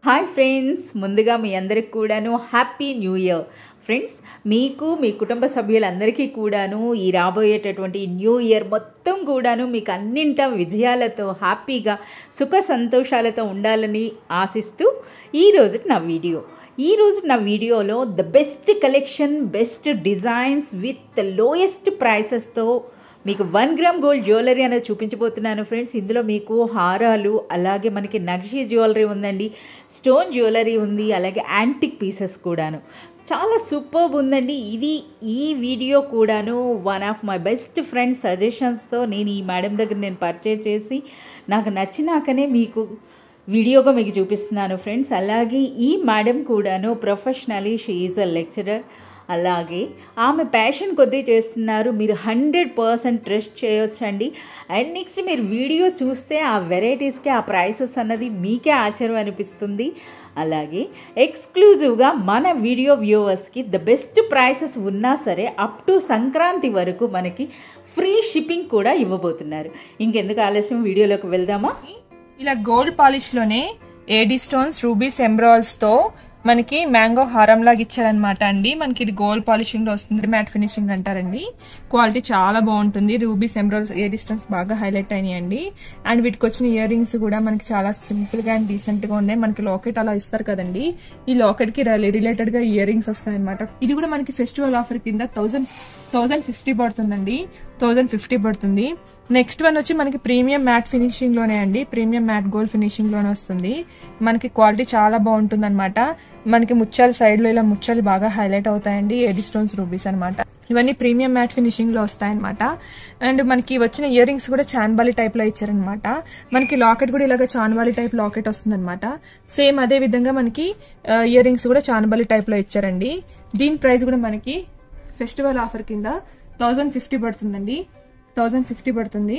hi friends ముందుగా మీ అందరికి కూడాను హ్యాపీ న్యూ ఇయర్ ఫ్రెండ్స్ మీకు మీ కుటుంబ సభ్యులందరికీ కూడాను ఈ రాబోయేటటువంటి న్యూ ఇయర్ మొత్తం కూడాను మీకు అన్నింట విజయాలతో హ్యాపీగా సుఖ సంతోషాలతో ఉండాలని ఆశిస్తూ ఈరోజు నా వీడియో ఈరోజు నా వీడియోలో the best collection best designs with lowest ప్రైసెస్తో మీకు వన్ గ్రామ్ గోల్డ్ జ్యువెలరీ అనేది చూపించబోతున్నాను ఫ్రెండ్స్ ఇందులో మీకు హారాలు అలాగే మనకి నక్షి జ్యువెలరీ ఉందండి స్టోన్ జ్యువెలరీ ఉంది అలాగే యాంటిక్ పీసెస్ కూడాను చాలా సూపర్బ్ ఉందండి ఇది ఈ వీడియో కూడాను one of my best friends సజెషన్స్తో నేను ఈ మేడం దగ్గర నేను పర్చేజ్ చేసి నాకు నచ్చినాకనే మీకు వీడియోగా మీకు చూపిస్తున్నాను ఫ్రెండ్స్ అలాగే ఈ మేడం కూడాను professionally she is a lecturer అలాగే ఆమె ప్యాషన్ కొద్దీ చేస్తున్నారు మీరు హండ్రెడ్ పర్సెంట్ ట్రస్ట్ చేయొచ్చండి అండ్ నెక్స్ట్ మీరు వీడియో చూస్తే ఆ వెరైటీస్కి ఆ ప్రైసెస్ అన్నది మీకే ఆశ్చర్యం అనిపిస్తుంది అలాగే ఎక్స్క్లూజివ్గా మన వీడియో వ్యూవర్స్కి ద బెస్ట్ ప్రైసెస్ ఉన్నా సరే అప్ టు సంక్రాంతి వరకు మనకి ఫ్రీ షిప్పింగ్ కూడా ఇవ్వబోతున్నారు ఇంకెందుకు ఆలస్యం వీడియోలోకి వెళ్దామా ఇలా గోల్డ్ పాలిష్ లోనే ఏడీ స్టోన్స్ రూబీస్ ఎమ్రాల్స్ తో మనకి మ్యాంగో హారం లాగా ఇచ్చారనమాట అండి మనకి ఇది గోల్డ్ పాలిషింగ్ లో వస్తుంది మ్యాట్ ఫినిషింగ్ అంటారండి క్వాలిటీ చాలా బాగుంటుంది రూబీస్ ఎమ్రాల్స్ ఏడీ స్టోన్స్ బాగా హైలైట్ అయినాయండి అండ్ వీటికి వచ్చిన ఇయర్ రింగ్స్ కూడా మనకి చాలా సింపుల్ గా అండ్ డీసెంట్ గా ఉన్నాయి మనకి లాకెట్ అలా ఇస్తారు కదండి ఈ లాకెట్ కి రిలేటెడ్ గా ఇయర్ రింగ్స్ వస్తాయి అనమాట ఇది కూడా మనకి ఫెస్టివల్ ఆఫర్ కింద థౌసండ్ థౌసండ్ ఫిఫ్టీ పడుతుందండి థౌసండ్ ఫిఫ్టీ పడుతుంది నెక్స్ట్ వన్ వచ్చి మనకి ప్రీమియం మ్యాట్ ఫినిషింగ్ లోనే అండి ప్రీమియం మ్యాట్ గోల్డ్ ఫినిషింగ్ లోనే వస్తుంది మనకి క్వాలిటీ చాలా బాగుంటుంది అనమాట మనకి ముత్యాల సైడ్ లో ఇలా ముత్యాలు బాగా హైలైట్ అవుతాయండి ఎడి స్టోన్స్ రూబీస్ అనమాట ఇవన్నీ ప్రీమియం మ్యాట్ ఫినిషింగ్ లో వస్తాయన్నమాట అండ్ మనకి వచ్చిన ఇయర్ రింగ్స్ కూడా చాన్బాలి టైప్ లో ఇచ్చారనమాట మనకి లాకెట్ కూడా ఇలాగ చాన్బాలి టైప్ లాకెట్ వస్తుందన్నమాట సేమ్ అదే విధంగా మనకి ఇయర్ రింగ్స్ కూడా చాన్బాలి టైప్ లో ఇచ్చారండి దీని ప్రైస్ కూడా మనకి ఫెస్టివల్ ఆఫర్ కింద థౌజండ్ ఫిఫ్టీ పడుతుందండి థౌజండ్ ఫిఫ్టీ పడుతుంది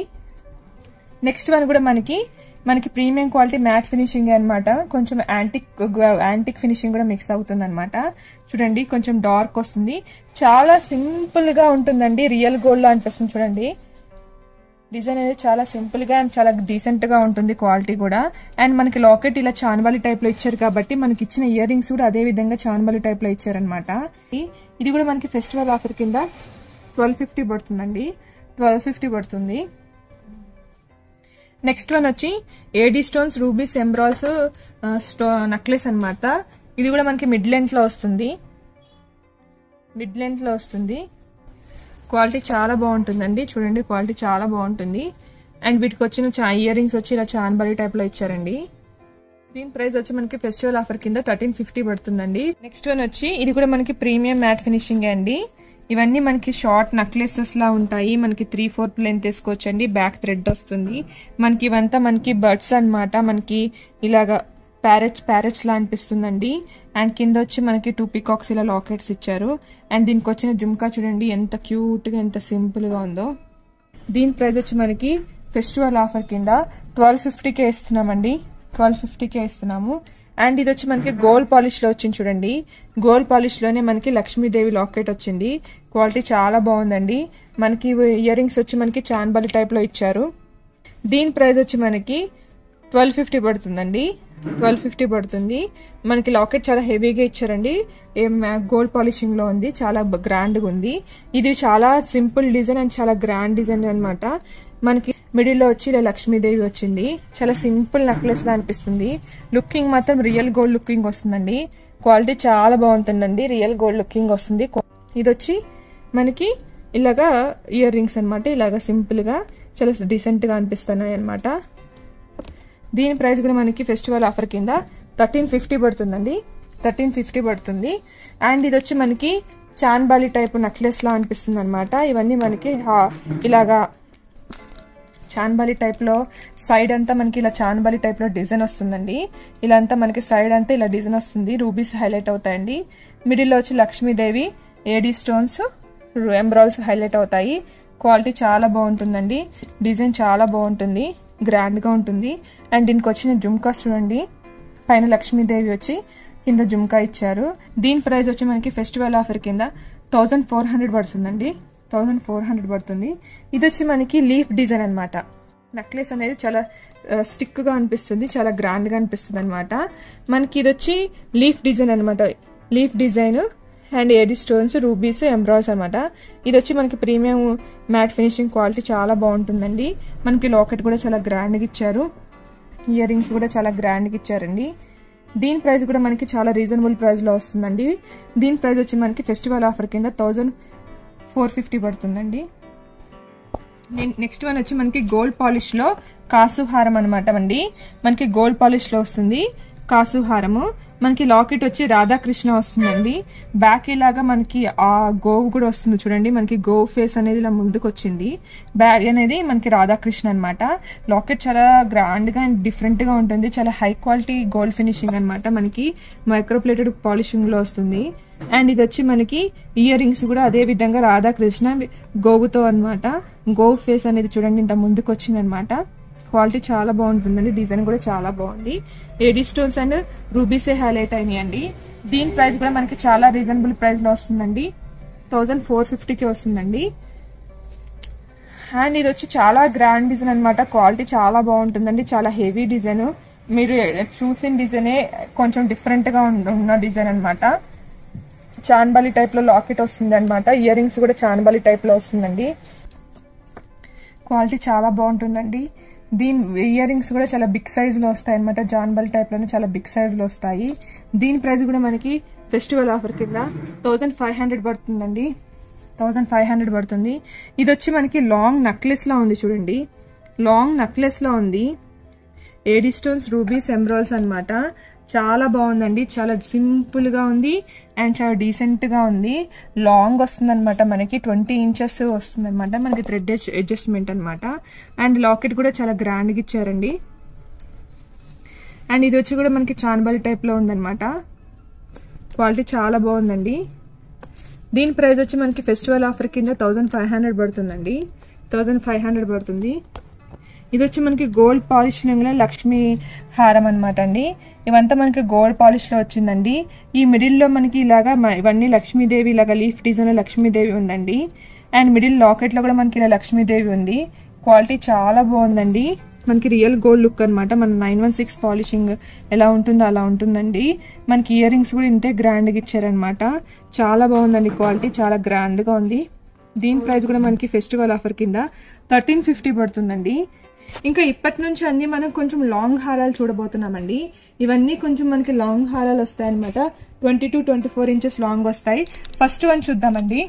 నెక్స్ట్ వన్ కూడా మనకి మనకి ప్రీమియం క్వాలిటీ మ్యాట్ ఫినిషింగ్ అనమాట కొంచెం యాంటిక్ యాంటిక్ ఫినిషింగ్ కూడా మిక్స్ అవుతుంది అనమాట చూడండి కొంచెం డార్క్ వస్తుంది చాలా సింపుల్ గా ఉంటుందండి రియల్ గోల్డ్ లో అనిపిస్తుంది చూడండి డిజైన్ అనేది చాలా సింపుల్ గా అండ్ చాలా డీసెంట్ గా ఉంటుంది క్వాలిటీ కూడా అండ్ మనకి లాకెట్ ఇలా చాన్వాలి టైప్ లో ఇచ్చారు కాబట్టి మనకి ఇచ్చిన ఇయర్ రింగ్స్ కూడా అదే విధంగా చాన్వాలి టైప్ లో ఇచ్చారనమాట ఇది కూడా మనకి ఫెస్టివల్ ఆఫర్ కింద ట్వెల్వ్ ఫిఫ్టీ పడుతుందండి ట్వెల్వ్ ఫిఫ్టీ పడుతుంది నెక్స్ట్ వన్ వచ్చి ఏడీ స్టోన్స్ రూబీస్ ఎంబ్రాల్స్ స్టో నక్లెస్ అనమాట ఇది కూడా మనకి మిడ్ లెంత్ లో వస్తుంది మిడ్ లెంత్ లో వస్తుంది క్వాలిటీ చాలా బాగుంటుందండి చూడండి క్వాలిటీ చాలా బాగుంటుంది అండ్ వీటికి వచ్చిన చా ఇయర్ రింగ్స్ వచ్చి ఇలా చాన్బరీ టైప్ లో ఇచ్చారండి దీని ప్రైస్ వచ్చి మనకి ఫెస్టివల్ ఆఫర్ కింద థర్టీన్ ఫిఫ్టీ పడుతుందండి నెక్స్ట్ వన్ వచ్చి ఇది కూడా మనకి ప్రీమియం మ్యాట్ ఫినిషింగ్ అండి ఇవన్నీ మనకి షార్ట్ నెక్లెసెస్ లా ఉంటాయి మనకి త్రీ ఫోర్త్ లెంత్ వేసుకోవచ్చండి బ్యాక్ థ్రెడ్ వస్తుంది మనకి ఇవంతా మనకి బర్డ్స్ అనమాట మనకి ఇలాగా ప్యారెట్స్ ప్యారెట్స్ లా అనిపిస్తుందండి అండ్ కింద వచ్చి మనకి టూ పికాక్స్ ఇలా లాకెట్స్ ఇచ్చారు అండ్ దీనికి వచ్చిన జుమ్కా చూడండి ఎంత క్యూట్ గా ఎంత సింపుల్ గా ఉందో దీని ప్రైస్ వచ్చి మనకి ఫెస్టివల్ ఆఫర్ కింద ట్వెల్వ్ ఫిఫ్టీకే ఇస్తున్నామండి ట్వెల్వ్ ఫిఫ్టీకే ఇస్తున్నాము అండ్ ఇది వచ్చి మనకి గోల్డ్ పాలిష్ లో వచ్చింది చూడండి గోల్డ్ పాలిష్ లోనే మనకి లక్ష్మీదేవి లాకెట్ వచ్చింది క్వాలిటీ చాలా బాగుందండి మనకి ఇయర్ రింగ్స్ వచ్చి మనకి చాన్బలి టైప్ లో ఇచ్చారు దీని ప్రైస్ వచ్చి మనకి ట్వెల్వ్ ఫిఫ్టీ పడుతుందండి ట్వెల్వ్ ఫిఫ్టీ పడుతుంది మనకి లాకెట్ చాలా హెవీగా ఇచ్చారండి గోల్డ్ పాలిషింగ్ లో ఉంది చాలా గ్రాండ్ గా ఉంది ఇది చాలా సింపుల్ డిజైన్ అండ్ చాలా గ్రాండ్ డిజైన్ అనమాట మనకి మిడిల్ లో వచ్చి ఇలా లక్ష్మీదేవి వచ్చింది చాలా సింపుల్ నెక్లెస్ లా అనిపిస్తుంది లుకింగ్ మాత్రం రియల్ గోల్డ్ లుకింగ్ వస్తుందండి క్వాలిటీ చాలా బాగుంటుందండి రియల్ గోల్డ్ లుకింగ్ వస్తుంది ఇది వచ్చి మనకి ఇలాగా ఇయర్ రింగ్స్ అనమాట ఇలాగా సింపుల్ గా చాలా డీసెంట్ గా అనిపిస్తున్నాయి అనమాట దీని ప్రైస్ కూడా మనకి ఫెస్టివల్ ఆఫర్ కింద థర్టీన్ ఫిఫ్టీ పడుతుందండి థర్టీన్ ఫిఫ్టీ పడుతుంది అండ్ ఇది వచ్చి మనకి చాన్బాలి టైప్ నెక్లెస్ లా అనిపిస్తుంది అనమాట ఇవన్నీ మనకి ఇలాగా చాన్బాలి టైప్ లో సైడ్ అంతా మనకి ఇలా చాన్బాలి టైప్ లో డిజైన్ వస్తుందండి ఇలా అంతా మనకి సైడ్ అంతా ఇలా డిజైన్ వస్తుంది రూబీస్ హైలైట్ అవుతాయండి మిడిల్ లో వచ్చి Lakshmidevi AD stones emeralds highlight అవుతాయి క్వాలిటీ చాలా బాగుంటుందండి డిజైన్ చాలా బాగుంటుంది గ్రాండ్ గా ఉంటుంది అండ్ దీనికి వచ్చిన జుమ్కాస్ చూడండి పైన లక్ష్మీదేవి వచ్చి కింద జుమ్కా ఇచ్చారు దీని ప్రైస్ వచ్చి మనకి ఫెస్టివల్ ఆఫర్ కింద థౌజండ్ ఫోర్ హండ్రెడ్ పడుతుందండి థౌజండ్ ఫోర్ హండ్రెడ్ పడుతుంది ఇది వచ్చి మనకి లీఫ్ డిజైన్ అనమాట నెక్లెస్ అనేది చాలా స్టిక్గా అనిపిస్తుంది చాలా గ్రాండ్గా అనిపిస్తుంది అనమాట మనకి ఇది వచ్చి లీఫ్ డిజైన్ అనమాట leaf design and AD stones rubies emeralds అనమాట ఇది వచ్చి మనకి ప్రీమియం మ్యాట్ ఫినిషింగ్ క్వాలిటీ చాలా బాగుంటుందండి మనకి లాకెట్ కూడా చాలా గ్రాండ్గా ఇచ్చారు ఇయర్ రింగ్స్ కూడా చాలా గ్రాండ్గా ఇచ్చారండి దీని ప్రైస్ కూడా మనకి చాలా రీజనబుల్ ప్రైస్లో వస్తుందండి దీని ప్రైస్ వచ్చి మనకి ఫెస్టివల్ ఆఫర్ కింద థౌజండ్ ఫోర్ ఫిఫ్టీ పడుతుందండి నెక్స్ట్ వన్ వచ్చి మనకి గోల్డ్ పాలిష్లో కాసు హారం అనమాట అండి మనకి గోల్డ్ పాలిష్లో వస్తుంది కాసు హారము మనకి లాకెట్ వచ్చి రాధాకృష్ణ వస్తుందండి బ్యాక్ ఇలాగా మనకి ఆ గోవు కూడా వస్తుంది చూడండి మనకి గోవు ఫేస్ అనేది ఇలా ముందుకు వచ్చింది బ్యాగ్ అనేది మనకి రాధాకృష్ణ అనమాట లాకెట్ చాలా గ్రాండ్ గా అండ్ డిఫరెంట్ గా ఉంటుంది చాలా హై క్వాలిటీ గోల్డ్ ఫినిషింగ్ అనమాట మనకి మైక్రోప్లేటెడ్ పాలిషింగ్ లో వస్తుంది అండ్ ఇది వచ్చి మనకి ఇయర్ రింగ్స్ కూడా అదే విధంగా రాధాకృష్ణ గోవుతో అనమాట గోవు ఫేస్ అనేది చూడండి ఇంత ముందుకు వచ్చింది అనమాట క్వాలిటీ చాలా బాగుంటుందండి డిజైన్ కూడా చాలా బాగుంది ఏడీ స్టోన్స్ అండ్ రూబీసే హైలైట్ అయినాయండి దీని ప్రైస్ కూడా మనకి చాలా రీజనబుల్ ప్రైస్ లో వస్తుందండి థౌజండ్ ఫోర్ ఫిఫ్టీకి వస్తుందండి అండ్ ఇది వచ్చి చాలా గ్రాండ్ డిజైన్ అనమాట క్వాలిటీ చాలా బాగుంటుందండి చాలా హెవీ డిజైన్ మీరు చూసిన డిజైనే కొంచెం డిఫరెంట్ గా ఉన్న డిజైన్ అనమాట చాన్బాలి టైప్ లో లాకెట్ వస్తుంది అనమాట ఇయర్ రింగ్స్ కూడా చాన్బాలి టైప్ లో వస్తుందండి క్వాలిటీ చాలా బాగుంటుందండి దీని ఇయర్ రింగ్స్ కూడా చాలా బిగ్ సైజ్ లో వస్తాయి అనమాట జాన్బల్ టైప్ లోనే చాలా బిగ్ సైజ్ లో వస్తాయి దీని ప్రైస్ కూడా మనకి ఫెస్టివల్ ఆఫర్ కింద థౌజండ్ ఫైవ్ హండ్రెడ్ పడుతుందండి థౌజండ్ ఫైవ్ హండ్రెడ్ పడుతుంది ఇది వచ్చి మనకి లాంగ్ నెక్లెస్ లా ఉంది చూడండి లాంగ్ నెక్లెస్ లా ఉంది ఏడీ స్టోన్స్ రూబీస్ ఎంబ్రాయిల్స్ అనమాట చాలా బాగుందండి చాలా సింపుల్ గా ఉంది అండ్ చాలా డీసెంట్ గా ఉంది లాంగ్ వస్తుంది అనమాట మనకి ట్వంటీ ఇంచెస్ వస్తుంది అనమాట మనకి థ్రెడ్ అడ్జస్ట్మెంట్ అనమాట అండ్ లాకెట్ కూడా చాలా గ్రాండ్ గా ఇచ్చారండి అండ్ ఇది వచ్చి కూడా మనకి చాన్బాలి టైప్ లో ఉందన్నమాట క్వాలిటీ చాలా బాగుందండి దీని ప్రైస్ వచ్చి మనకి ఫెస్టివల్ ఆఫర్ కింద థౌజండ్ ఫైవ్ హండ్రెడ్ పడుతుందండి థౌజండ్ ఫైవ్ హండ్రెడ్ పడుతుంది ఇది వచ్చి మనకి గోల్డ్ పాలిష్ లక్ష్మీ హారం అనమాట అండి ఇవంతా మనకి గోల్డ్ పాలిష్ లో వచ్చిందండి ఈ మిడిల్ లో మనకి ఇలాగా మ- ఇవన్నీ లక్ష్మీదేవి ఇలాగా లీఫ్ డిజైన్ లో లక్ష్మీదేవి ఉందండి అండ్ మిడిల్ లాకెట్ లో కూడా మనకి ఇలా లక్ష్మీదేవి ఉంది క్వాలిటీ చాలా బాగుందండి మనకి రియల్ గోల్డ్ లుక్ అనమాట మన నైన్ వన్ సిక్స్ పాలిషింగ్ ఎలా ఉంటుందో అలా ఉంటుందండి మనకి ఇయర్ రింగ్స్ కూడా ఇంతే గ్రాండ్గా ఇచ్చారనమాట చాలా బాగుందండి క్వాలిటీ చాలా గ్రాండ్గా ఉంది దీని ప్రైస్ కూడా మనకి ఫెస్టివల్ ఆఫర్ కింద థర్టీన్ ఫిఫ్టీ పడుతుందండి ఇంకా ఇప్పటి నుంచి అన్ని మనం కొంచెం లాంగ్ హారాలు చూడబోతున్నామండి ఇవన్నీ కొంచెం మనకి లాంగ్ హారాలు వస్తాయి అనమాట twenty two twenty four inches long వస్తాయి ఫస్ట్ వన్ చూద్దామండి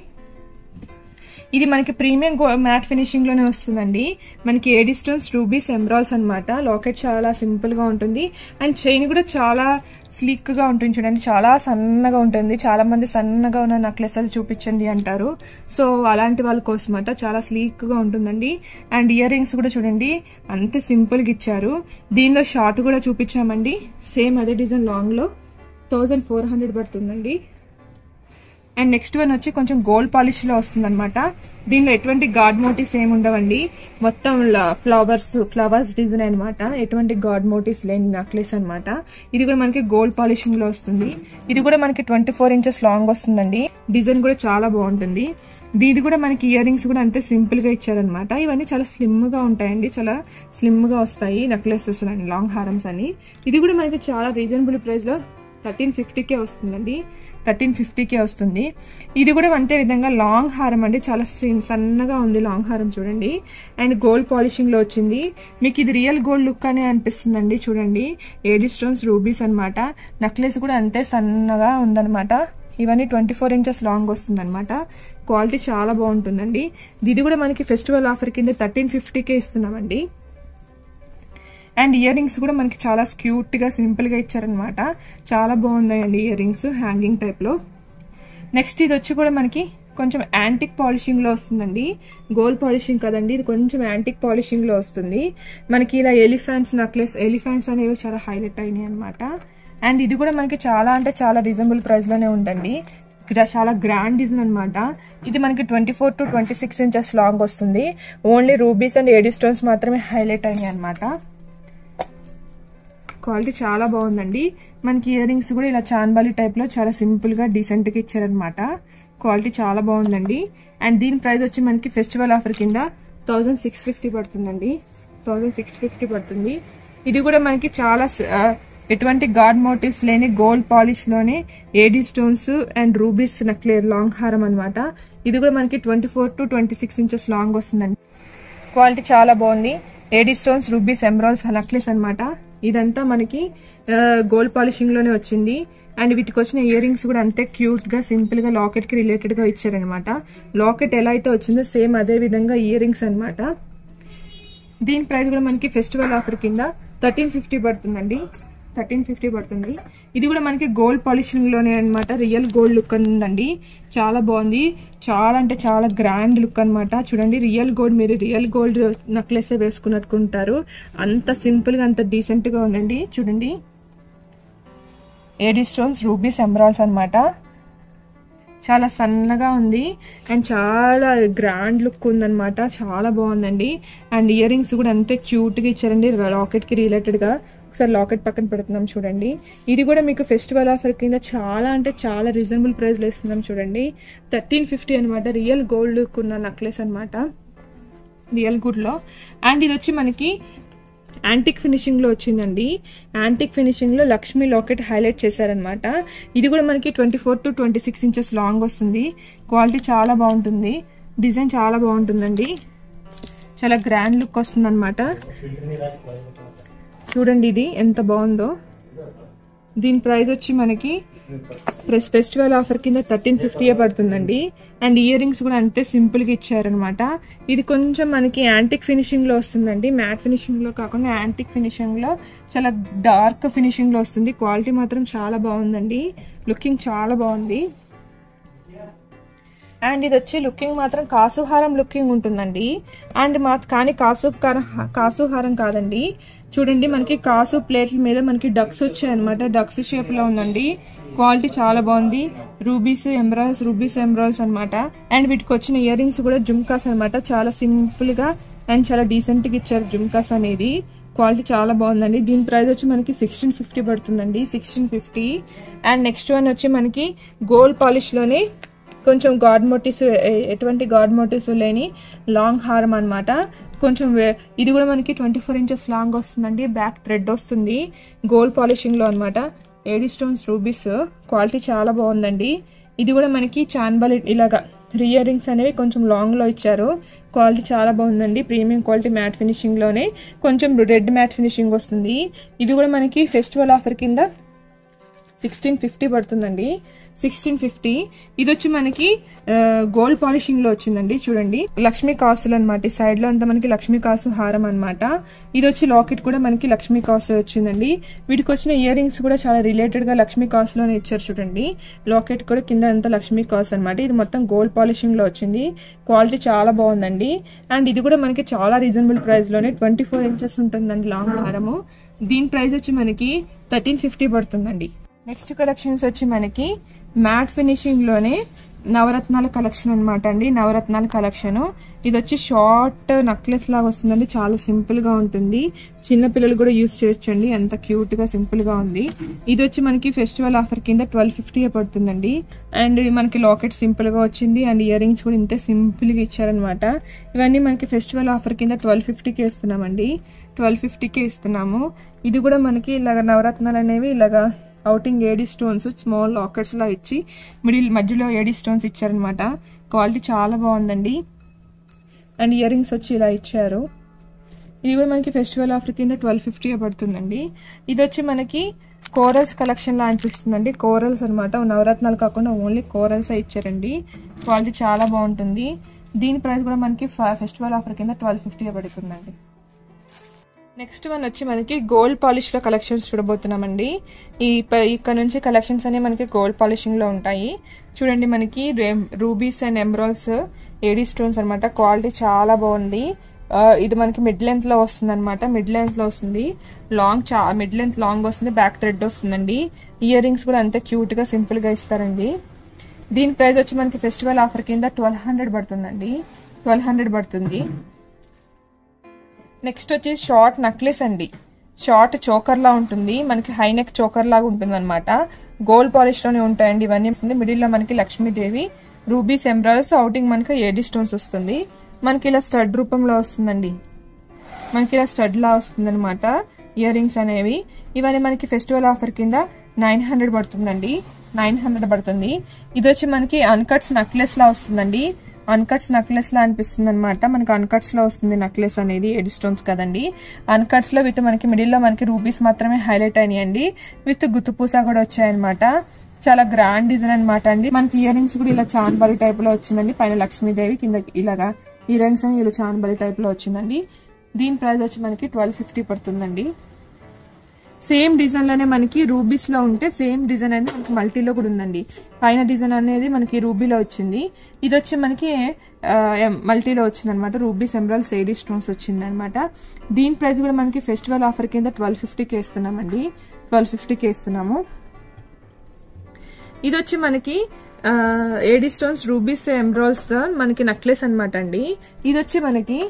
ఇది మనకి ప్రీమియం మ్యాట్ ఫినిషింగ్ లోనే వస్తుందండి మనకి ఏడి స్టోన్స్ రూబీస్ ఎంబ్రాల్స్ అనమాట లాకెట్ చాలా సింపుల్ గా ఉంటుంది అండ్ చైన్ కూడా చాలా స్లీక్ గా ఉంటుంది చూడండి చాలా సన్నగా ఉంటుంది చాలా మంది సన్నగా ఉన్న నెక్లెస్లు చూపించండి అంటారు సో అలాంటి వాళ్ళ కోసం అట చాలా స్లీక్ గా ఉంటుందండి అండ్ ఇయర్ రింగ్స్ కూడా చూడండి అంతే సింపుల్ గా ఇచ్చారు దీనిలో షార్ట్ కూడా చూపించామండి సేమ్ అదే డిజైన్ లాంగ్ లో థౌజండ్ ఫోర్ హండ్రెడ్ పడుతుందండి అండ్ నెక్స్ట్ వన్ వచ్చి కొంచెం గోల్డ్ పాలిష్ లో వస్తుందన్నమాట దీనిలో ఎటువంటి గాడ్ మోటివ్స్ ఏమి ఉండవండి మొత్తం ఫ్లవర్స్ ఫ్లవర్స్ డిజైన్ అన్నమాట ఎటువంటి గాడ్ మోటివ్స్ లేని నెక్లెస్ అన్నమాట ఇది కూడా మనకి గోల్డ్ పాలిషింగ్ లో వస్తుంది ఇది కూడా మనకి ట్వంటీ ఫోర్ ఇంచెస్ లాంగ్ వస్తుందండి డిజైన్ కూడా చాలా బాగుంటుంది దీది కూడా మనకి ఇయర్ రింగ్స్ కూడా అంతే సింపుల్ గా ఇచ్చారనమాట ఇవన్నీ చాలా స్లిమ్ గా ఉంటాయండి చాలా స్లిమ్ గా వస్తాయి నెక్లెసెస్ అని లాంగ్ హారమ్స్ అని ఇది కూడా మనకి చాలా రీజనబుల్ ప్రైస్ లో థర్టీన్ ఫిఫ్టీకే వస్తుందండి థర్టీన్ ఫిఫ్టీకే వస్తుంది ఇది కూడా అంతే విధంగా లాంగ్ హారం అండి చాలా సిన్- సన్నగా ఉంది లాంగ్ హారం చూడండి అండ్ గోల్డ్ పాలిషింగ్ లో వచ్చింది మీకు ఇది రియల్ గోల్డ్ లుక్ అనే అనిపిస్తుందండి చూడండి ఏడి స్టోన్స్ రూబీస్ అన్నమాట నెక్లెస్ కూడా అంతే సన్నగా ఉందన్నమాట ఇవన్నీ ట్వంటీ ఫోర్ ఇంచెస్ లాంగ్ వస్తుందన్నమాట క్వాలిటీ చాలా బాగుంటుందండి ఇది కూడా మనకి ఫెస్టివల్ ఆఫర్ కింద థర్టీన్ ఫిఫ్టీకే ఇస్తున్నామండి అండ్ ఇయర్ రింగ్స్ కూడా మనకి చాలా క్యూట్ గా సింపుల్ గా ఇచ్చారనమాట చాలా బాగున్నాయండి ఇయర్ రింగ్స్ హ్యాంగింగ్ టైప్ లో నెక్స్ట్ ఇది వచ్చి కూడా మనకి కొంచెం యాంటిక్ పాలిషింగ్ లో వస్తుందండి గోల్డ్ పాలిషింగ్ కదండి ఇది కొంచెం యాంటిక్ పాలిషింగ్ లో వస్తుంది మనకి ఇలా ఎలిఫెంట్స్ నెక్లెస్ ఎలిఫెంట్స్ అనేవి చాలా హైలైట్ అయినాయి అనమాట అండ్ ఇది కూడా మనకి చాలా అంటే చాలా రీజనబుల్ ప్రైస్ లోనే ఉందండి ఇక్కడ చాలా గ్రాండ్ డిజైన్ అనమాట ఇది మనకి twenty four to twenty six inches long వస్తుంది only rubies and AD stones మాత్రమే హైలైట్ అయినాయి అనమాట క్వాలిటీ చాలా బాగుందండి మనకి ఇయర్ రింగ్స్ కూడా ఇలా చాన్బాలి టైప్లో చాలా సింపుల్గా డీసెంట్గా ఇచ్చారనమాట క్వాలిటీ చాలా బాగుందండి అండ్ దీని ప్రైస్ వచ్చి మనకి ఫెస్టివల్ ఆఫర్ కింద థౌజండ్ సిక్స్ ఫిఫ్టీ పడుతుందండి థౌసండ్ సిక్స్ ఫిఫ్టీ పడుతుంది ఇది కూడా మనకి చాలా స- ఆ, ఎటువంటి గాడ్ మోటివ్స్ లేని గోల్డ్ పాలిష్ లోనే AD stones and rubies necklace long హారం అన్నమాట ఇది కూడా మనకి twenty four to twenty six inches long వస్తుందండి క్వాలిటీ చాలా బాగుంది AD stones rubies emeralds necklace అన్నమాట ఇదంతా మనకి గోల్డ్ పాలిషింగ్ లోనే వచ్చింది అండ్ వీటికి వచ్చిన ఇయర్ రింగ్స్ కూడా అంతే క్యూట్ గా సింపుల్ గా లాకెట్ కి రిలేటెడ్ గా ఇచ్చారనమాట లాకెట్ ఎలా అయితే వచ్చిందో సేమ్ అదే విధంగా ఇయర్ రింగ్స్ అనమాట దీని ప్రైస్ కూడా మనకి ఫెస్టివల్ ఆఫర్ కింద థర్టీన్ ఫిఫ్టీ పడుతుందండి థర్టీన్ ఫిఫ్టీ పడుతుంది ఇది కూడా మనకి గోల్డ్ పాలిషింగ్ లోనే అనమాట రియల్ గోల్డ్ లుక్ ఉందండి చాలా బాగుంది చాలా అంటే చాలా గ్రాండ్ లుక్ అన్నమాట చూడండి రియల్ గోల్డ్ మీరు రియల్ గోల్డ్ నెక్లెస్ వేసుకున్నట్టుకుంటారు అంత సింపుల్ గా అంత డీసెంట్ గా ఉందండి చూడండి ఏడీ స్టోన్స్ రూబీస్ ఎమరాల్స్ అన్నమాట చాలా సన్నగా ఉంది అండ్ చాలా గ్రాండ్ లుక్ ఉందన్నమాట చాలా బాగుందండి అండ్ ఇయర్ రింగ్స్ కూడా అంతే క్యూట్గా ఇచ్చారండి లాకెట్కి రిలేటెడ్గా ఒకసారి లాకెట్ పక్కన పెడుతున్నాం చూడండి ఇది కూడా మీకు ఫెస్టివల్ ఆఫర్ కింద చాలా అంటే చాలా రీజనబుల్ ప్రైస్లో ఇస్తున్నాం చూడండి థర్టీన్ ఫిఫ్టీ అనమాట రియల్ గోల్డ్ లుక్ ఉన్న నెక్లెస్ అనమాట రియల్ గుడ్లో అండ్ ఇది వచ్చి మనకి యాంటిక్ ఫినిషింగ్ లో వచ్చిందండి యాంటిక్ ఫినిషింగ్ లో లక్ష్మీ లాకెట్ హైలైట్ చేశారనమాట ఇది కూడా మనకి twenty four to twenty six inches long వస్తుంది క్వాలిటీ చాలా బాగుంటుంది డిజైన్ చాలా బాగుంటుందండి చాలా గ్రాండ్ లుక్ వస్తుంది అనమాట చూడండి ఇది ఎంత బాగుందో దీని ప్రైస్ వచ్చి మనకి ప్లస్ ఫెస్టివల్ ఆఫర్ కింద థర్టీన్ ఫిఫ్టీయే పడుతుందండి అండ్ ఇయర్ రింగ్స్ కూడా అంతే సింపుల్ గా ఇచ్చారనమాట ఇది కొంచెం మనకి యాంటిక్ ఫినిషింగ్ లో వస్తుందండి మ్యాట్ ఫినిషింగ్ లో కాకుండా యాంటిక్ ఫినిషింగ్ లో చాలా డార్క్ ఫినిషింగ్ లో వస్తుంది క్వాలిటీ మాత్రం చాలా బాగుందండి లుకింగ్ చాలా బాగుంది అండ్ ఇది వచ్చి లుకింగ్ మాత్రం కాసుహారం లుకింగ్ ఉంటుందండి అండ్ మా కానీ కాసు కాసుహారం కాదండి చూడండి మనకి కాసు ప్లేట్ల మీద మనకి డక్స్ వచ్చాయన్నమాట డక్స్ షేప్ లో ఉందండి క్వాలిటీ చాలా బాగుంది రూబీస్ ఎంబ్రాయిల్స్ రూబీస్ ఎంబ్రాయిల్స్ అన్నమాట అండ్ వీటికి వచ్చిన ఇయర్ రింగ్స్ కూడా జుమ్కాస్ అన్నమాట చాలా సింపుల్ గా అండ్ చాలా డీసెంట్ గా ఇచ్చారు జుమ్కాస్ అనేది క్వాలిటీ చాలా బాగుందండి దీని ప్రైస్ వచ్చి మనకి సిక్స్టీన్ ఫిఫ్టీ పడుతుందండి sixteen fifty and next one వచ్చి మనకి గోల్డ్ పాలిష్ లోనే కొంచెం గాడ్ మోటివ్స్ ఎటువంటి గాడ్ మోటివ్స్ లేని లాంగ్ హారం అన్నమాట కొంచెం వే- ఇది కూడా మనకి ట్వంటీ ఫోర్ ఇంచెస్ లాంగ్ వస్తుందండి బ్యాక్ థ్రెడ్ వస్తుంది గోల్డ్ పాలిషింగ్ లో అనమాట ఏడీ స్టోన్స్ రూబీస్ క్వాలిటీ చాలా బాగుందండి ఇది కూడా మనకి చాన్బాల్ ఇలాగా రియర్ రింగ్స్ అనేవి కొంచెం లాంగ్ లో ఇచ్చారు క్వాలిటీ చాలా బాగుందండి ప్రీమియం క్వాలిటీ మ్యాట్ ఫినిషింగ్ లోనే కొంచెం రెడ్ మ్యాట్ ఫినిషింగ్ వస్తుంది ఇది కూడా మనకి ఫెస్టివల్ ఆఫర్ కింద సిక్స్టీన్ ఫిఫ్టీ పడుతుందండి సిక్స్టీన్ ఫిఫ్టీ ఇది వచ్చి మనకి గోల్డ్ పాలిషింగ్ లో వచ్చిందండి చూడండి లక్ష్మీ కాసులు అనమాట ఈ సైడ్ లో అంతా మనకి లక్ష్మీ కాసు హారం అన్నమాట ఇది వచ్చి లాకెట్ కూడా మనకి లక్ష్మీ కాసు వచ్చిందండి వీటికి వచ్చిన ఇయర్ రింగ్స్ కూడా చాలా రిలేటెడ్ గా లక్ష్మీ కాసులోనే ఇచ్చారు చూడండి లాకెట్ కూడా కింద అంతా లక్ష్మీ కాసు అనమాట ఇది మొత్తం గోల్డ్ పాలిషింగ్ లో వచ్చింది క్వాలిటీ చాలా బాగుందండి అండ్ ఇది కూడా మనకి చాలా రీజనబుల్ ప్రైస్ లోనే ట్వంటీ ఫోర్ ఇంచెస్ ఉంటుందండి లాంగ్ హారము దీని ప్రైస్ వచ్చి మనకి థర్టీన్ ఫిఫ్టీ పడుతుందండి నెక్స్ట్ కలెక్షన్స్ వచ్చి మనకి మ్యాట్ ఫినిషింగ్ లోనే నవరత్నాల కలెక్షన్ అనమాట అండి నవరత్నాల కలెక్షన్ ఇది వచ్చి షార్ట్ నక్లెస్ లాగా వస్తుందండి చాలా సింపుల్ గా ఉంటుంది చిన్న పిల్లలు కూడా యూస్ చేయొచ్చండి ఎంత క్యూట్ గా సింపుల్ గా ఉంది ఇది వచ్చి మనకి ఫెస్టివల్ ఆఫర్ కింద ట్వెల్వ్ ఫిఫ్టీ పడుతుందండి అండ్ మనకి లాకెట్ సింపుల్ గా వచ్చింది అండ్ ఇయర్ రింగ్స్ కూడా ఇంతే సింపుల్ గా ఇచ్చారనమాట ఇవన్నీ మనకి ఫెస్టివల్ ఆఫర్ కింద ట్వెల్వ్ ఫిఫ్టీకి ఇస్తున్నామండి ట్వెల్వ్ ఫిఫ్టీకి ఇస్తున్నాము ఇది కూడా మనకి ఇలాగ నవరత్నాలు అనేవి ఇలాగా అవుటింగ్ ఏడీ స్టోన్స్ స్మాల్ లాకెట్స్ లా ఇచ్చి మిడిల్ మధ్యలో ఏడీ స్టోన్స్ ఇచ్చారనమాట క్వాలిటీ చాలా బాగుందండి అండ్ ఇయర్ రింగ్స్ వచ్చి ఇలా ఇచ్చారు ఇది కూడా మనకి ఫెస్టివల్ ఆఫర్ కింద ట్వెల్వ్ ఫిఫ్టీ పడుతుందండి ఇది వచ్చి మనకి కోరల్స్ కలెక్షన్ లా అనిపిస్తుందండి కోరల్స్ అనమాట నవరత్నాలు కాకుండా ఓన్లీ కోరల్స్ ఇచ్చారండి క్వాలిటీ చాలా బాగుంటుంది దీని ప్రైస్ కూడా మనకి ఫెస్టివల్ ఆఫర్ కింద ట్వెల్వ్ ఫిఫ్టీ పడుతుందండి నెక్స్ట్ వన్ వచ్చి మనకి గోల్డ్ పాలిష్ లో కలెక్షన్స్ చూడబోతున్నామండి ఈ ప- ఇక్కడ నుంచి కలెక్షన్స్ అనేవి మనకి గోల్డ్ పాలిషింగ్ లో ఉంటాయి చూడండి మనకి rubies and emeralds AD stones అన్నమాట క్వాలిటీ చాలా బాగుంది ఆ, ఇది మనకి మిడ్ లెంత్ లో వస్తుంది అనమాట మిడ్ లెంత్ లో వస్తుంది లాంగ్ చా మిడ్ లెంత్ లాంగ్ వస్తుంది బ్యాక్ థ్రెడ్ వస్తుందండి ఇయర్ రింగ్స్ కూడా అంతే క్యూట్ గా సింపుల్ గా ఇస్తారండి దీని ప్రైస్ వచ్చి మనకి ఫెస్టివల్ ఆఫర్ కింద ట్వెల్వ్ హండ్రెడ్ పడుతుందండి ట్వెల్వ్ హండ్రెడ్ పడుతుంది నెక్స్ట్ వచ్చేసి షార్ట్ నక్లెస్ అండి షార్ట్ చోకర్ లా ఉంటుంది మనకి హై నెక్ చోకర్ లాగా ఉంటుంది అనమాట గోల్డ్ పాలిష్ లోనే ఉంటాయండి ఇవన్నీ మిడిల్ లో మనకి లక్ష్మీదేవి రూబీస్ ఎంబ్రాయిడర్స్ అవుటింగ్ మనకి ఏడీ స్టోన్స్ వస్తుంది మనకి ఇలా స్టడ్ రూపంలో వస్తుందండి మనకి ఇలా స్టడ్ లా వస్తుంది అనమాట ఇయర్ రింగ్స్ అనేవి ఇవన్నీ మనకి ఫెస్టివల్ ఆఫర్ కింద నైన్ హండ్రెడ్ పడుతుందండి నైన్ హండ్రెడ్ పడుతుంది ఇది వచ్చి మనకి అన్కట్స్ నెక్లెస్ లా వస్తుందండి అన్కట్స్ నెక్లెస్ లా అనిపిస్తుంది అనమాట మనకి అన్కట్స్ లో వస్తుంది నెక్లెస్ అనేది ఎడి స్టోన్స్ కదండి అన్కట్స్ లో విత్ మనకి మిడిల్ లో మనకి రూపీస్ మాత్రమే హైలైట్ అయినాయండి విత్ గుత్తుపూస కూడా వచ్చాయన్నమాట చాలా గ్రాండ్ డిజైన్ అనమాట అండి మనకి ఇయర్ రింగ్స్ కూడా ఇలా చాన్బలి టైప్ లో వచ్చిందండి పైన లక్ష్మీదేవి కింద ఇలాగా ఇయర్ రింగ్స్ అని ఇలా చాన్బలి టైప్ లో వచ్చిందండి దీని ప్రైస్ వచ్చి మనకి ట్వెల్వ్ ఫిఫ్టీ పడుతుందండి సేమ్ డిజైన్ లోనే మనకి రూబీస్ లో ఉంటే సేమ్ డిజైన్ అనేది మనకి మల్టీలో కూడా ఉందండి పైన డిజైన్ అనేది మనకి రూబీలో వచ్చింది ఇది వచ్చి మనకి మల్టీలో వచ్చింది అనమాట రూబీస్ ఎమరాల్ సేడీ స్టోన్స్ వచ్చింది అనమాట దీని ప్రైస్ కూడా మనకి ఫెస్టివల్ ఆఫర్ కింద ట్వెల్వ్ ఫిఫ్టీకి వేస్తున్నామండి ట్వెల్వ్ ఫిఫ్టీకి వేస్తున్నాము ఇది వచ్చి మనకి ఏడీ స్టోన్స్ రూబీస్ ఎమరాల్స్ తో మనకి నెక్లెస్ అనమాట అండి ఇది వచ్చి మనకి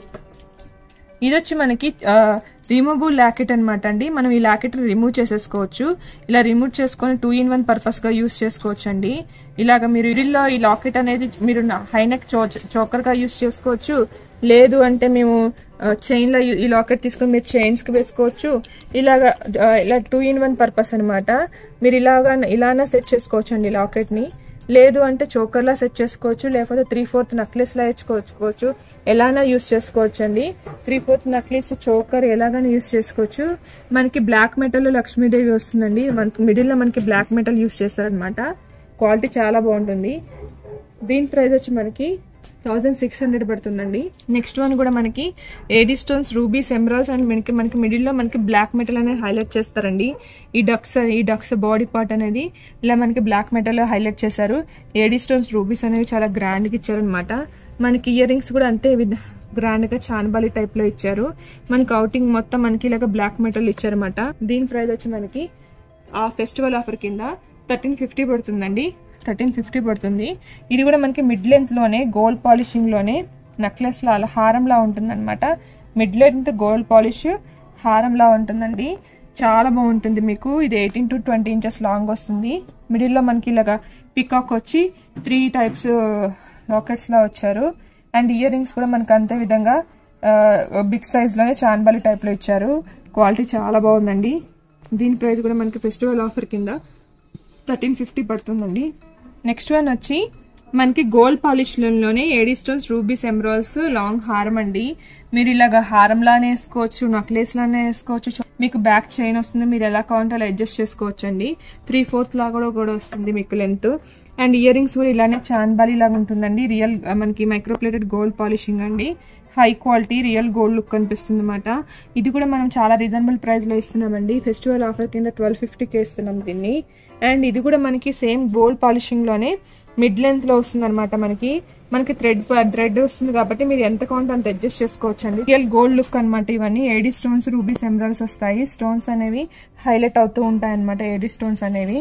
ఇది వచ్చి మనకి రిమూవబుల్ లాకెట్ అనమాట అండి మనం ఈ లాకెట్ రిమూవ్ చేసేసుకోవచ్చు ఇలా రిమూవ్ చేసుకొని టూ ఇన్ వన్ పర్పస్ గా యూస్ చేసుకోవచ్చు అండి ఇలాగ మీరు ఇడిల్లో ఈ లాకెట్ అనేది మీరు హైనెక్ చోకర్ గా యూస్ చేసుకోవచ్చు లేదు అంటే మేము చైన్ లో ఈ లాకెట్ తీసుకొని మీరు చైన్స్ కి వేసుకోవచ్చు ఇలాగా ఇలా టూ ఇన్ వన్ పర్పస్ అనమాట మీరు ఇలాగా ఇలానే సెట్ చేసుకోవచ్చు అండి లాకెట్ ని లేదు అంటే చోకర్లా సెట్ చేసుకోవచ్చు లేకపోతే త్రీ ఫోర్త్ నక్లెస్ లా వేసుకోవచ్చు ఎలానా యూస్ చేసుకోవచ్చు అండి త్రీ ఫోర్త్ నక్లెస్ చోకర్ ఎలాగైనా యూస్ చేసుకోవచ్చు మనకి బ్లాక్ మెటల్ లక్ష్మీదేవి వస్తుందండి మనకి మిడిల్ లో మనకి బ్లాక్ మెటల్ యూస్ చేస్తారనమాట క్వాలిటీ చాలా బాగుంటుంది దీని ప్రైస్ వచ్చి మనకి థౌజండ్ సిక్స్ హండ్రెడ్ పడుతుందండి నెక్స్ట్ వన్ కూడా మనకి AD stones rubies emeralds and మనకి మనకి మిడిల్ లో మనకి బ్లాక్ మెటల్ అనేది హైలైట్ చేస్తారండి ఈ డక్స్ ఈ డక్స్ బాడీ పార్ట్ అనేది ఇలా మనకి బ్లాక్ మెటల్ హైలైట్ చేశారు ఏడీ స్టోన్స్ రూబీస్ అనేవి చాలా గ్రాండ్ గా ఇచ్చారనమాట మనకి ఇయర్ రింగ్స్ కూడా అంతే గ్రాండ్ గా చాన్బాలి టైప్ లో ఇచ్చారు మనకి అవుటింగ్ మొత్తం మనకి ఇలాగ బ్లాక్ మెటల్ ఇచ్చారనమాట దీని ప్రైస్ వచ్చి మనకి ఆ ఫెస్టివల్ ఆఫర్ కింద థర్టీన్ ఫిఫ్టీ పడుతుందండి థర్టీన్ ఫిఫ్టీ పడుతుంది ఇది కూడా మనకి మిడ్ లెంత్ లోనే గోల్డ్ పాలిషింగ్ లోనే నెక్లెస్ లా అలా హారంలా ఉంటుంది అనమాట మిడ్ లెంత్ గోల్డ్ పాలిష్ హారంలా ఉంటుందండి చాలా బాగుంటుంది మీకు ఇది eighteen to twenty inches long వస్తుంది మిడిల్లో మనకి ఇలాగా పికాక్ వచ్చి త్రీ టైప్స్ లాకెట్స్ లా వచ్చారు అండ్ ఇయర్ రింగ్స్ కూడా మనకి అంతే విధంగా బిగ్ సైజ్ లోనే చాన్బాలి టైప్ లో ఇచ్చారు క్వాలిటీ చాలా బాగుందండి దీని ప్రైస్ కూడా మనకి ఫెస్టివల్ ఆఫర్ కింద థర్టీన్ ఫిఫ్టీ పడుతుందండి నెక్స్ట్ వన్ వచ్చి మనకి గోల్డ్ పాలిష్ లోనే AD stones rubies emeralds long హారం అండి మీరు ఇలాగ హారం లానే వేసుకోవచ్చు నెక్లెస్ లానే వేసుకోవచ్చు మీకు బ్యాక్ చైన్ వస్తుంది మీరు ఎలా కావాలంటే అలా అడ్జస్ట్ చేసుకోవచ్చు అండి త్రీ ఫోర్త్ లాగా కూడా కూడా వస్తుంది మీకు లెంత్ అండ్ ఇయర్ రింగ్స్ కూడా ఇలానే చాన్బాలి లాగా ఉంటుందండి రియల్ మనకి మైక్రోప్లేటెడ్ గోల్డ్ పాలిషింగ్ అండి high quality real gold look కనిపిస్తుంది అనమాట ఇది కూడా మనం చాలా రీజనబుల్ ప్రైస్ లో ఇస్తున్నామండి ఫెస్టివల్ ఆఫర్ కింద ట్వెల్వ్ ఫిఫ్టీకి ఇస్తున్నాం దీన్ని అండ్ ఇది కూడా మనకి సేమ్ గోల్డ్ పాలిషింగ్ లోనే మిడ్ లెంత్ లో వస్తుంది అనమాట మనకి మనకి థ్రెడ్ థ్రెడ్ వస్తుంది కాబట్టి మీరు ఎంత కావాలంటే అంత అడ్జస్ట్ చేసుకోవచ్చు అండి రియల్ గోల్డ్ లుక్ అనమాట ఇవన్నీ ఏడీ స్టోన్స్ రూబీస్ ఎమరాల్స్ వస్తాయి స్టోన్స్ అనేవి హైలైట్ అవుతూ ఉంటాయి అనమాట ఏడీ స్టోన్స్ అనేవి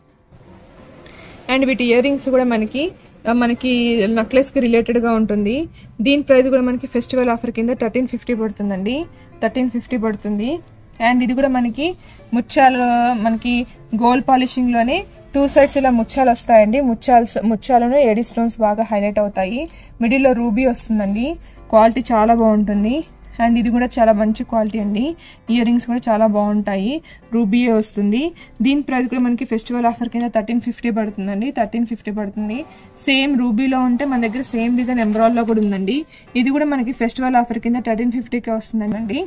అండ్ వీటి ఇయర్ రింగ్స్ కూడా మనకి మనకి నెక్లెస్ కి రిలేటెడ్ గా ఉంటుంది దీని ప్రైస్ కూడా మనకి ఫెస్టివల్ ఆఫర్ కింద థర్టీన్ ఫిఫ్టీ పడుతుందండి థర్టీన్ ఫిఫ్టీ పడుతుంది అండ్ ఇది కూడా మనకి ముత్యాలు మనకి గోల్డ్ పాలిషింగ్ లోనే టూ సైడ్స్ ఇలా ముత్యాలు వస్తాయండి ముత్యాలు ముత్యాలను ఏడీ స్టోన్స్ బాగా హైలైట్ అవుతాయి మిడిల్ లో రూబీ వస్తుందండి క్వాలిటీ చాలా బాగుంటుంది అండ్ ఇది కూడా చాలా మంచి క్వాలిటీ అండి ఇయర్ రింగ్స్ కూడా చాలా బాగుంటాయి రూబీ వస్తుంది దీని ప్రైస్ కూడా మనకి ఫెస్టివల్ ఆఫర్ కింద థర్టీన్ ఫిఫ్టీ పడుతుందండి థర్టీన్ ఫిఫ్టీ పడుతుంది సేమ్ రూబీలో ఉంటే మన దగ్గర సేమ్ డిజైన్ ఎంబ్రాయిడ్లో కూడా ఉందండి ఇది కూడా మనకి ఫెస్టివల్ ఆఫర్ కింద థర్టీన్ ఫిఫ్టీకే వస్తుందండి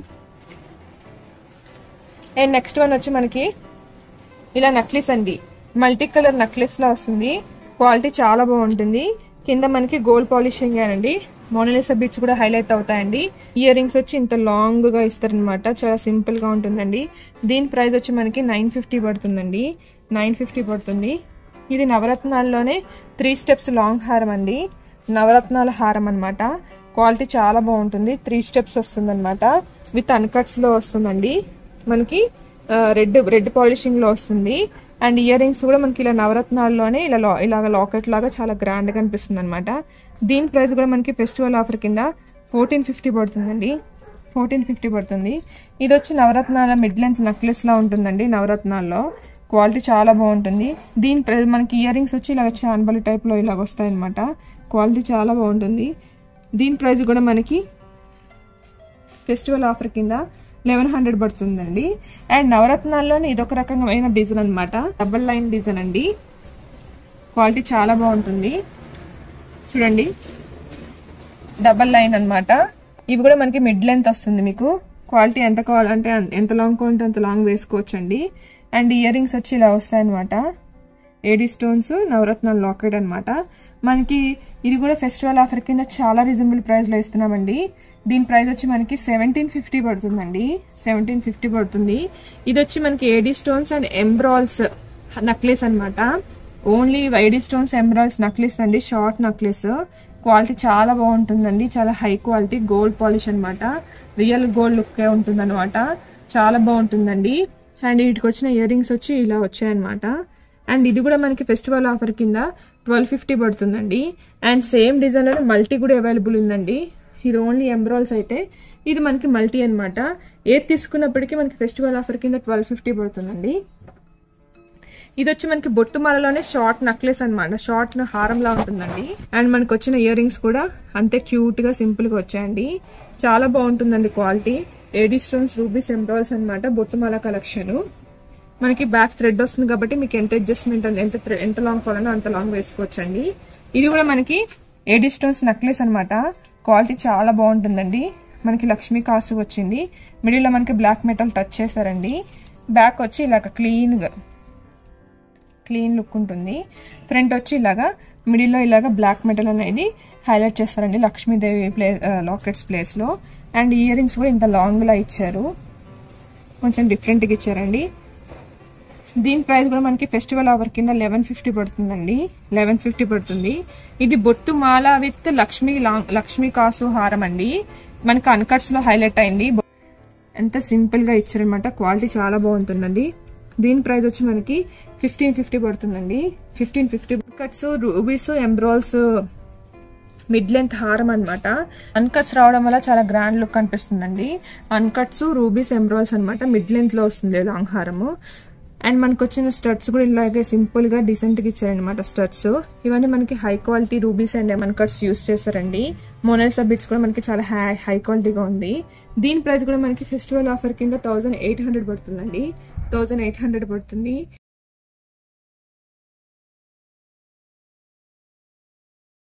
అండ్ నెక్స్ట్ వన్ వచ్చి మనకి ఇలా నక్లెస్ అండి మల్టీ కలర్ నక్లెస్ లా వస్తుంది క్వాలిటీ చాలా బాగుంటుంది కింద మనకి గోల్డ్ పాలిషింగ్ అండి మోనలిసా బీట్స్ కూడా హైలైట్ అవుతాయండి ఇయర్ రింగ్స్ వచ్చి ఇంత లాంగ్ గా ఇస్తారనమాట చాలా సింపుల్ గా ఉంటుందండి దీని ప్రైస్ వచ్చి మనకి నైన్ ఫిఫ్టీ పడుతుందండి నైన్ ఫిఫ్టీ పడుతుంది ఇది నవరత్నాల్లోనే త్రీ స్టెప్స్ లాంగ్ హారం అండి నవరత్నాల హారం అనమాట క్వాలిటీ చాలా బాగుంటుంది త్రీ స్టెప్స్ వస్తుందన్నమాట విత్ అన్కట్స్ లో వస్తుందండి మనకి రెడ్ రెడ్ పాలిషింగ్ లో వస్తుంది అండ్ ఇయర్ రింగ్స్ కూడా మనకి ఇలా నవరత్నాల్లోనే ఇలా లా- ఇలాగ లాకెట్ లాగా చాలా గ్రాండ్ గా అనిపిస్తుంది అనమాట దీని ప్రైస్ కూడా మనకి ఫెస్టివల్ ఆఫర్ కింద ఫోర్టీన్ ఫిఫ్టీ పడుతుందండి ఫోర్టీన్ ఫిఫ్టీ పడుతుంది ఇది వచ్చి నవరత్నాల మిడ్ లెంత్ నెక్లెస్ లా ఉంటుందండి నవరత్నాల్లో క్వాలిటీ చాలా బాగుంటుంది దీని ప్రైస్ మనకి ఇయర్ రింగ్స్ వచ్చి ఇలా చాన్బలి టైప్ లో ఇలాగ వస్తాయి అనమాట క్వాలిటీ చాలా బాగుంటుంది దీని ప్రైస్ కూడా మనకి ఫెస్టివల్ ఆఫర్ కింద లెవెన్ హండ్రెడ్ పడుతుందండి అండ్ నవరత్నాల్లోనే ఇదొక రకమైన డిజైన్ అనమాట డబల్ లైన్ డిజైన్ అండి క్వాలిటీ చాలా బాగుంటుంది చూడండి డబల్ లైన్ అన్నమాట ఇవి కూడా మనకి మిడ్ లెంత్ వస్తుంది మీకు క్వాలిటీ ఎంత కావాలంటే అం- ఎంత లాంగ్ కావాలంటే అంత లాంగ్ వేసుకోవచ్చు అండి అండ్ ఇయర్ రింగ్స్ వచ్చి ఇలా వస్తాయి అనమాట ఏడీ స్టోన్స్ నవరత్నాల లాకెట్ అన్నమాట మనకి ఇది కూడా ఫెస్టివల్ ఆఫర్ కింద చాలా రీజనబుల్ ప్రైస్లో ఇస్తున్నామండి దీని ప్రైస్ వచ్చి మనకి సెవెంటీన్ ఫిఫ్టీ పడుతుందండి సెవెంటీన్ ఫిఫ్టీ పడుతుంది ఇది వచ్చి మనకి AD stones and emeralds necklace అన్నమాట ఓన్లీ వైడీ స్టోన్స్ ఎంబ్రాయిడ్స్ నక్లెస్ అండి షార్ట్ నక్లెస్ క్వాలిటీ చాలా బాగుంటుందండి చాలా హై క్వాలిటీ గోల్డ్ పాలిష్ అన్నమాట రియల్ గోల్డ్ లుక్ ఉంటుంది అనమాట చాలా బాగుంటుందండి అండ్ వీటికి వచ్చిన ఇయర్ రింగ్స్ వచ్చి ఇలా వచ్చాయన్నమాట అండ్ ఇది కూడా మనకి ఫెస్టివల్ ఆఫర్ కింద ట్వెల్వ్ ఫిఫ్టీ పడుతుందండి అండ్ సేమ్ డిజైన్లో మల్టీ కూడా అవైలబుల్ ఉందండి ఇది ఓన్లీ ఎంబ్రాయిల్స్ అయితే ఇది మనకి మల్టీ అన్నమాట ఏది తీసుకున్నప్పటికీ మనకి ఫెస్టివల్ ఆఫర్ కింద ట్వెల్వ్ ఫిఫ్టీ పడుతుందండి ఇది వచ్చి మనకి బొట్టు మాలలోనే షార్ట్ నెక్లెస్ అనమాట షార్ట్ హారంలా ఉంటుందండి అండ్ మనకి వచ్చిన ఇయర్ రింగ్స్ కూడా అంతే క్యూట్ గా సింపుల్ గా వచ్చాయండి చాలా బాగుంటుందండి quality AD stones rubies emeralds అనమాట బొట్టుమాల కలెక్షన్ మనకి బ్యాక్ థ్రెడ్ వస్తుంది కాబట్టి మీకు ఎంత అడ్జస్ట్మెంట్ ఎంత thre- ఎంత లాంగ్ కావాలన్నా అంత లాంగ్ వేసుకోవచ్చండి ఇది కూడా మనకి ఏడీ స్టోన్స్ నెక్లెస్ అనమాట క్వాలిటీ చాలా బాగుంటుందండి మనకి లక్ష్మీ కాసు వచ్చింది మిడిల్లో మనకి బ్లాక్ మెటల్ టచ్ చేశారండి బ్యాక్ వచ్చి ఇలాగ క్లీన్గా క్లీన్ లుక్ ఉంటుంది ఫ్రంట్ వచ్చి ఇలాగా మిడిల్లో ఇలాగా బ్లాక్ మెటల్ అనేది హైలైట్ చేస్తారండి లక్ష్మీదేవి ప్లే లాకెట్స్ ప్లేస్లో అండ్ ఇయర్ రింగ్స్ కూడా ఇంత లాంగ్లో ఇచ్చారు కొంచెం డిఫరెంట్గా ఇచ్చారండి దీని ప్రైస్ కూడా మనకి ఫెస్టివల్ ఆఫర్ కింద లెవెన్ ఫిఫ్టీ పడుతుందండి లెవెన్ ఫిఫ్టీ పడుతుంది ఇది బొట్టు మాల విత్ లక్ష్మీ లాంగ్ లక్ష్మీ కాసు హారం అండి మనకి అన్కట్స్ లో హైలైట్ అయింది ఎంత సింపుల్ గా ఇచ్చారనమాట క్వాలిటీ చాలా బాగుంటుందండి దీని ప్రైస్ వచ్చి మనకి ఫిఫ్టీన్ ఫిఫ్టీ పడుతుందండి fifteen fifty cuts rubies emeralds mid length హారం అనమాట అన్కట్స్ రావడం వల్ల చాలా గ్రాండ్ లుక్ అనిపిస్తుందండి అన్కట్స్ రూబీస్ ఎంబ్రాల్స్ అనమాట మిడ్ లెంత్ లో వస్తుంది లాంగ్ హారము అండ్ మనకు వచ్చిన స్టడ్స్ కూడా ఇలాగే సింపుల్ గా డీసెంట్ గా ఇచ్చారనమాట స్టడ్స్ ఇవన్నీ మనకి హై క్వాలిటీ రూబీస్ అండ్ ఎమన్ కట్స్ యూస్ చేస్తారండి మోనల్సా బిట్స్ కూడా మనకి చాలా హై హై క్వాలిటీగా ఉంది దీని ప్రైస్ కూడా మనకి ఫెస్టివల్ ఆఫర్ కింద థౌసండ్ ఎయిట్ హండ్రెడ్ పడుతుందండి థౌసండ్ ఎయిట్ హండ్రెడ్ పడుతుంది